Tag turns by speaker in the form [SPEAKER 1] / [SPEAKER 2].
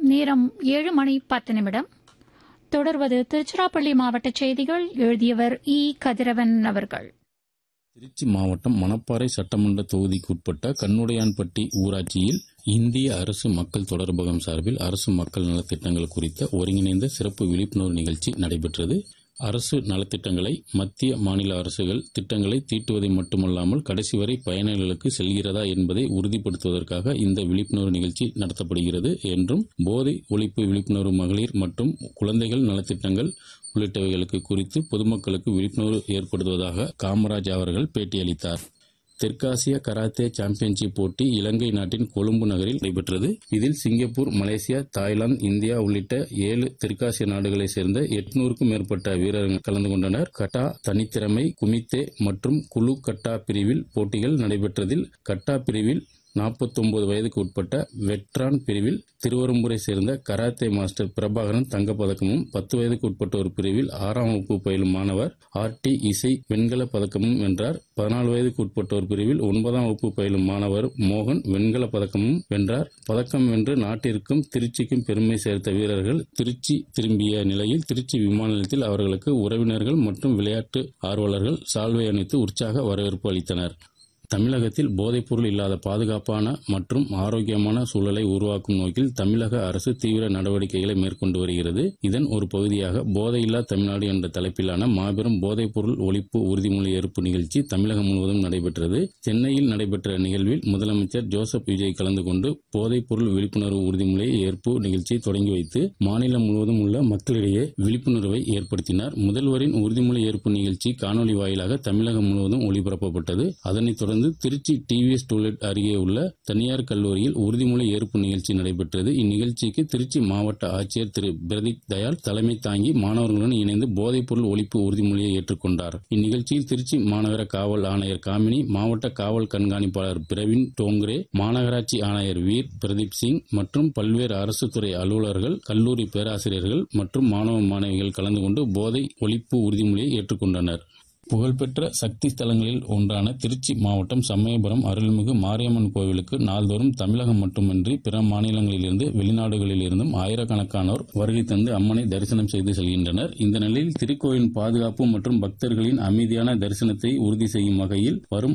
[SPEAKER 1] நேரம் ஏழு மணி பத்து நிமிடம் தொடர்வது திருச்சிராப்பள்ளி மாவட்ட செய்திகள் எழுதியவர் இ கதிரவன் அவர்கள்
[SPEAKER 2] திருச்சி மாவட்டம் மணப்பாறை சட்டமன்ற தொகுதிக்குட்பட்ட கண்ணுடையான்பட்டி ஊராட்சியில் இந்திய அரசு மக்கள் தொடர்பகம் சார்பில் அரசு மக்கள் நலத்திட்டங்கள் குறித்த ஒருங்கிணைந்த சிறப்பு விழிப்புணர்வு நிகழ்ச்சி நடைபெற்றது அரசு நலத்திட்டங்களை மத்திய மாநில அரசுகள் திட்டங்களை தீட்டுவதை மட்டுமல்லாமல் கடைசி வரை பயனாளிகளுக்கு செல்கிறதா என்பதை உறுதிப்படுத்துவதற்காக இந்த விழிப்புணர்வு நிகழ்ச்சி நடத்தப்படுகிறது என்றும் போதை ஒழிப்பு விழிப்புணர்வு மகளிர் மற்றும் குழந்தைகள் நலத்திட்டங்கள் உள்ளிட்டவைகளுக்கு குறித்து பொதுமக்களுக்கு விழிப்புணர்வு ஏற்படுத்துவதாக காமராஜ் அவர்கள் பேட்டியளித்தார் தெற்காசிய கராத்தே சாம்பியன்ஷிப் போட்டி இலங்கை நாட்டின் கொழும்பு நகரில் நடைபெற்றது இதில் சிங்கப்பூர் மலேசியா தாய்லாந்து இந்தியா உள்ளிட்ட ஏழு தெற்காசிய நாடுகளைச் சேர்ந்த எட்நூறுக்கும் மேற்பட்ட வீரர்கள் கலந்து கொண்டனர் கட்டா தனித்திறமை குமித்தே மற்றும் குழு கட்டா பிரிவில் போட்டிகள் நடைபெற்றதில் கட்டா பிரிவில் 49 வயதுக்கு உட்பட்ட வெட்ரான் பிரிவில் திருவரம்பூரை சேர்ந்த கராத்தே மாஸ்டர் பிரபாகரன் தங்கப்பதக்கமும் பத்து வயதுக்கு உட்பட்டோர் பிரிவில் ஆறாம் வகுப்பு பயிலும் மாணவர் ஆர் டி இசை வெண்கல பதக்கமும் வென்றார் பதினாலு வயதுக்கு உட்பட்டோர் பிரிவில் ஒன்பதாம் வகுப்பு பயிலும் மாணவர் மோகன் வெண்கல பதக்கமும் வென்றார் பதக்கம் வென்று நாட்டிற்கும் திருச்சிக்கும் பெருமை சேர்த்த வீரர்கள் திருச்சி திரும்பிய நிலையில் திருச்சி விமான நிலையத்தில் அவர்களுக்கு உறவினர்கள் மற்றும் விளையாட்டு ஆர்வலர்கள் சால்வை அணித்து உற்சாக வரவேற்பு அளித்தனர் தமிழகத்தில் போதைப்பொருள் இல்லாத பாதுகாப்பான மற்றும் ஆரோக்கியமான சூழலை உருவாக்கும் நோக்கில் தமிழக அரசு தீவிர நடவடிக்கைகளை மேற்கொண்டு வருகிறது இதன் ஒரு பகுதியாக போதையில்லா தமிழ்நாடு என்ற தலைப்பிலான மாபெரும் போதைப்பொருள் ஒழிப்பு உறுதிமொழி ஏற்பு நிகழ்ச்சி தமிழகம் முழுவதும் நடைபெற்றது சென்னையில் நடைபெற்ற நிகழ்வில் முதலமைச்சர் ஜோசப் விஜய் கலந்து கொண்டு போதைப்பொருள் விழிப்புணர்வு உறுதிமொழி ஏற்பு நிகழ்ச்சியை தொடங்கி வைத்து மாநிலம் முழுவதும் உள்ள மக்களிடையே விழிப்புணர்வை ஏற்படுத்தினார் முதல்வரின் உறுதிமொழி ஏற்பு நிகழ்ச்சி காணொலி வாயிலாக தமிழகம் முழுவதும் ஒளிபரப்பப்பட்டது அதனைத் தொடர்ந்து திருச்சி டிவிஎஸ் டூலெட் அருகே உள்ள தனியார் கல்லூரியில் உறுதிமொழி ஏற்பு நிகழ்ச்சி நடைபெற்றது இந்நிகழ்ச்சிக்கு திருச்சி மாவட்ட ஆட்சியர் திரு பிரதீப் தயாள் தலைமை தாங்கி மாணவர்களுடன் இணைந்து போதைப்பொருள் ஒழிப்பு உறுதிமொழியை ஏற்றுக்கொண்டார் இந்நிகழ்ச்சியில் திருச்சி மாநகர காவல் ஆணையர் காமினி மாவட்ட காவல் கண்காணிப்பாளர் பிரவீன் டோங்ரே மாநகராட்சி ஆணையர் வீர் பிரதீப் சிங் மற்றும் பல்வேறு அரசு துறை அலுவலர்கள் கல்லூரி பேராசிரியர்கள் மற்றும் மாணவ மாணவிகள் கலந்து கொண்டு போதை ஒழிப்பு உறுதிமொழியை ஏற்றுக்கொண்டனர் புகழ்பெற்ற சக்தி ஸ்தலங்களில் ஒன்றான திருச்சி மாவட்டம் சமயபுரம் அருள்மிகு மாரியம்மன் கோவிலுக்கு நாள்தோறும் தமிழகம் மட்டுமின்றி பிற மாநிலங்களிலிருந்து வெளிநாடுகளிலிருந்தும் ஆயிரக்கணக்கானோர் வருகை தந்து அம்மனை தரிசனம் செய்து செல்கின்றனர் இந்த நிலையில் திருக்கோயிலின் பாதுகாப்பு மற்றும் பக்தர்களின் அமைதியான தரிசனத்தை உறுதி செய்யும் வகையில் வரும்